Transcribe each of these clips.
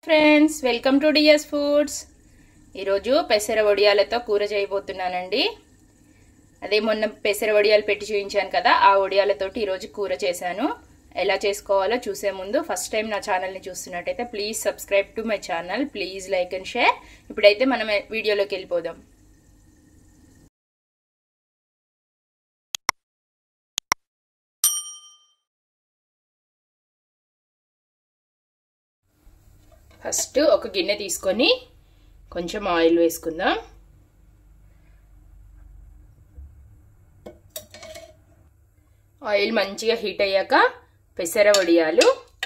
friends welcome to DS foods ఈరోజు పెసర వడియాలతో కూర చేయబోతున్నానండి అదే మొన్న పెసర వడియాలు పెట్టి చూపించాను కదా ఆ వడియాలతోటి ఈరోజు కూర చేశాను ఎలా చేసుకోవాలో చూసే ముందు ఫస్ట్ టైం నా ఛానల్ని చూస్తున్నట్టయితే please subscribe to my channel please like and share ఇప్పుడైతే మనం వీడియోలోకి వెళ్ళిపోదాం ఫస్ట్ ఒక గిన్నె తీసుకొని కొంచెం ఆయిల్ వేసుకుందాం ఆయిల్ మంచిగా హీట్ అయ్యాక పెసర వడియాలు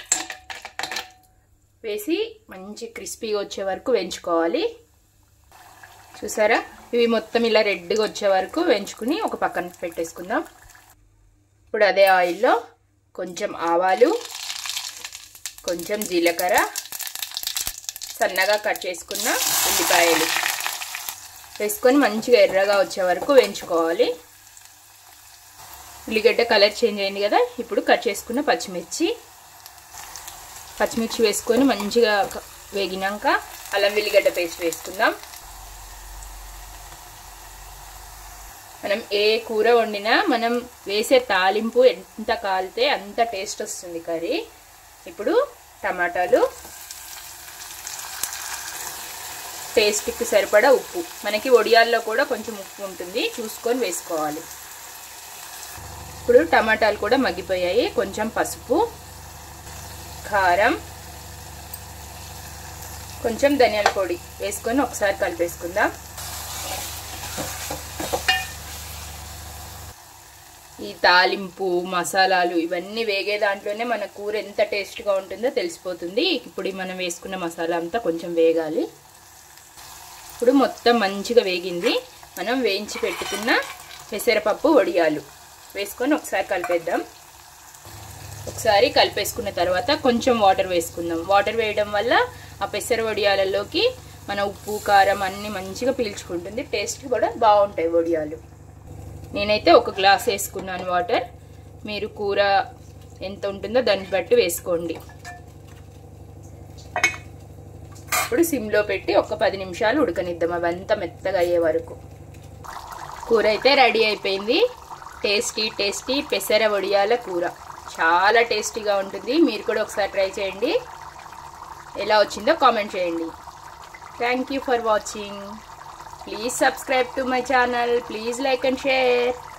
వేసి మంచి క్రిస్పీగా వచ్చే వరకు వేయించుకోవాలి చూసారా ఇవి మొత్తం ఇలా రెడ్గా వచ్చే వరకు వేయించుకుని ఒక పక్కన పెట్టేసుకుందాం ఇప్పుడు అదే ఆయిల్లో కొంచెం ఆవాలు కొంచెం జీలకర్ర సన్నగా కట్ చేసుకున్న ఉల్లిపాయలు వేసుకొని మంచిగా ఎర్రగా వచ్చే వరకు వేయించుకోవాలి ఉల్లిగడ్డ కలర్ చేంజ్ అయింది కదా ఇప్పుడు కట్ చేసుకున్న పచ్చిమిర్చి పచ్చిమిర్చి వేసుకొని మంచిగా వేగినాక అల్లం వెల్లిగడ్డ పేస్ట్ వేసుకుందాం మనం ఏ కూర వండినా మనం వేసే తాలింపు ఎంత కాలితే అంత టేస్ట్ వస్తుంది కర్రీ ఇప్పుడు టమాటాలు టేస్ట్కి సరిపడా ఉప్పు మనకి వడియాల్లో కూడా కొంచెం ఉప్పు ఉంటుంది చూసుకొని వేసుకోవాలి ఇప్పుడు టమాటాలు కూడా మగ్గిపోయాయి కొంచెం పసుపు కారం కొంచెం ధనియాల పొడి వేసుకొని ఒకసారి కలిపేసుకుందాం ఈ తాలింపు మసాలాలు ఇవన్నీ వేగే దాంట్లోనే మన కూర ఎంత టేస్ట్గా ఉంటుందో తెలిసిపోతుంది ఇప్పుడు మనం వేసుకున్న మసాలా అంతా కొంచెం వేగాలి ఇప్పుడు మొత్తం మంచిగా వేగింది మనం వేయించి పెట్టుకున్న పెసరపప్పు వడియాలు వేసుకొని ఒకసారి కలిపేద్దాం ఒకసారి కలిపేసుకున్న తర్వాత కొంచెం వాటర్ వేసుకుందాం వాటర్ వేయడం వల్ల ఆ పెసర వడియాలలోకి మన ఉప్పు కారం అన్నీ మంచిగా పీల్చుకుంటుంది టేస్ట్ కూడా బాగుంటాయి వడియాలు నేనైతే ఒక గ్లాస్ వేసుకున్నాను వాటర్ మీరు కూర ఎంత ఉంటుందో దాన్ని బట్టి వేసుకోండి ఇప్పుడు సిమ్లో పెట్టి ఒక పది నిమిషాలు ఉడకనిద్దాం అవంతా మెత్తగా అయ్యే వరకు కూర అయితే రెడీ అయిపోయింది టేస్టీ టేస్టీ పెసర వడియాల కూర చాలా టేస్టీగా ఉంటుంది మీరు కూడా ఒకసారి ట్రై చేయండి ఎలా వచ్చిందో కామెంట్ చేయండి thank you for watching please subscribe to my channel please like and share